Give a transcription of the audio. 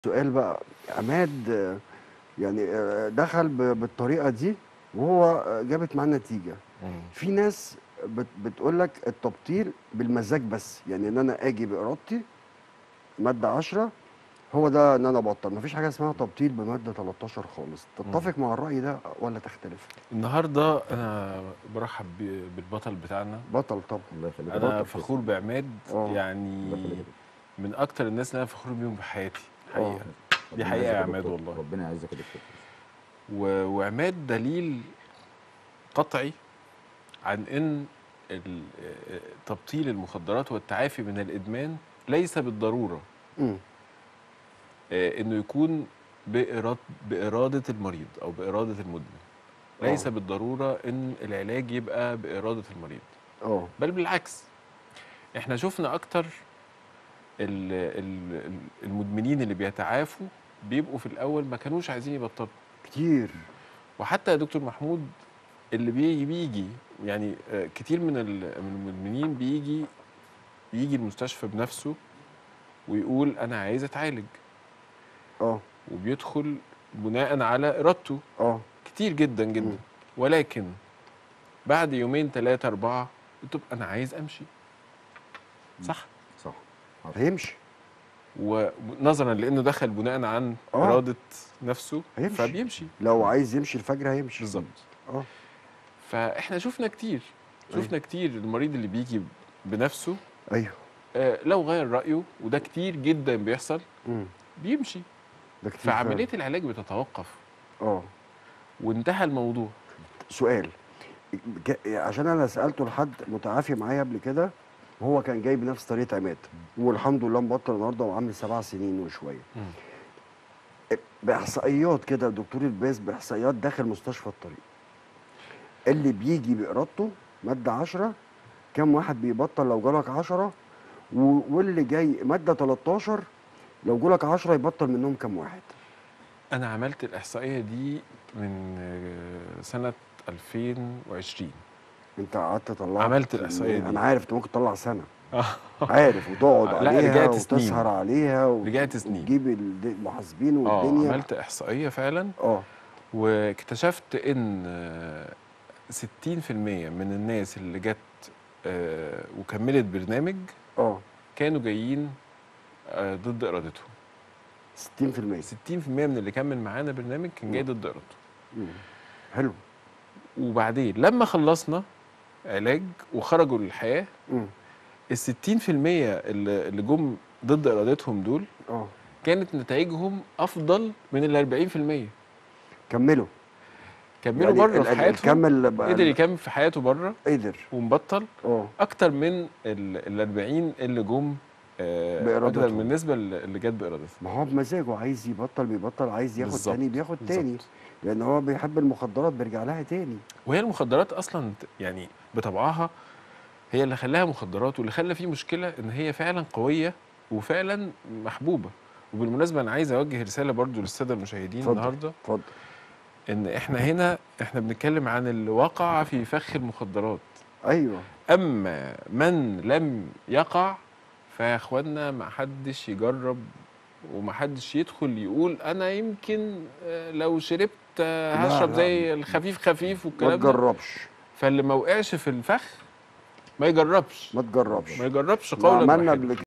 سؤال بقى عماد آه، يعني آه، دخل ب- بالطريقه دي وهو آه، جابت معاه نتيجه في ناس بت بتقول لك التبطيل بالمزاج بس يعني ان انا اجي بارادتي ماده 10 هو ده ان انا ابطل مفيش حاجه اسمها تبطيل بماده 13 خالص تتفق مع الراي ده ولا تختلف النهارده انا برحب ب- بالبطل بتاعنا بطل طبعا الله يخليك انا بطل فخور بعماد آه. الله يعني يخليك من اكتر الناس اللي انا فخور بيهم في حياتي حقيقه آه. دي ربنا حقيقة يا يعزك عماد دكتور. والله. ربنا يعزك يا دكتور و- وعماد دليل قطعي عن ان ال- آه، تبطيل المخدرات والتعافي من الادمان ليس بالضروره امم آه، انه يكون بإراد بإرادة المريض أو بإرادة المدمن ليس آه. بالضرورة إن العلاج يبقى بإرادة المريض اه بل بالعكس إحنا شفنا أكتر ال- ال- ال- المدمنين اللي بيتعافوا بيبقوا في الأول ما كانوش عايزين يبطلوا كتير وحتى يا دكتور محمود اللي بيجي بيجي يعني آه، كتير من ال- من المدمنين بيجي يجي المستشفى بنفسه ويقول أنا عايز أتعالج اه وبيدخل بناء على إرادته اه كتير جدا جدا مم. ولكن بعد يومين ثلاثة أربعة بتبقى أنا عايز أمشي صح صح هيمشي ونظرا لأنه دخل بناء عن آه. إرادة نفسه هيمشي. فبيمشي لو عايز يمشي الفجر هيمشي بالظبط اه فإحنا شفنا كتير شفنا كتير المريض اللي بيجي بنفسه ايوه آه، لو غير رأيه وده كتير جدا بيحصل امم بيمشي ده كتير فعلاً. فعملية العلاج بتتوقف اه وانتهى الموضوع سؤال ج- عشان انا سالته لحد متعافي معايا قبل كده وهو كان جاي بنفس طريقه عماد والحمد لله مبطل النهارده وعامل سبع سنين وشويه مم. باحصائيات كده دكتور الباس باحصائيات داخل مستشفى الطريق اللي بيجي بارادته ماده 10 كم واحد بيبطل لو جالك 10 و- واللي جاي ماده 13 لو جالك 10 يبطل منهم كم واحد أنا عملت الإحصائية دي من آه، سنة 2020 انت قعدت طلعت عملت الإحصائية دي. انا عارف انت ممكن تطلع سنه آه. عارف وتقعد لا، عليها رجعت سنين. وتسهر عليها و- رجعت سنين. وتجيب الد- المحاسبين اه والدنيا عملت احصائيه فعلا اه واكتشفت ان آه، 60% من الناس اللي جت آه، وكملت برنامج اه كانوا جايين آه، ضد ارادتهم 60% 60% من اللي كمل معانا برنامج كان جاي مم. ضد ارادته مم. حلو وبعدين لما خلصنا علاج وخرجوا للحياه مم. ال 60% اللي اللي جم ضد ارادتهم دول اه كانت نتائجهم افضل من ال 40% كملوا كملوا يعني بره ال- في ال- حياتهم الكمل بقى- قدر يكمل في حياته بره قدر ومبطل اه اكتر من ال 40 اللي جم آه، بإرادتهم. اكتر من النسبه اللي اللي جت بارادتهم ما هو بمزاجه عايز يبطل بيبطل عايز ياخد بالظبط، تاني بياخد تاني بالظبط. لان هو بيحب المخدرات بيرجع لها تاني وهي المخدرات اصلا ت- يعني بطبعها هي اللي خلاها مخدرات واللي خلى فيه مشكله ان هي فعلا قويه وفعلا محبوبه وبالمناسبه انا عايز اوجه رساله برضو للساده المشاهدين اتفضل. النهارده اتفضل ان احنا هنا احنا بنتكلم عن اللي وقع في فخ المخدرات ايوه اما من لم يقع فيا اخوانا ما حدش يجرب وما حدش يدخل يقول انا يمكن آه، لو شربت آه، لا، هشرب لا. زي الخفيف خفيف ما والكلام ده تجربش فاللي ما وقعش في الفخ ما يجربش ما تجربش ما يجربش ما قولا عملنا واحدا قبل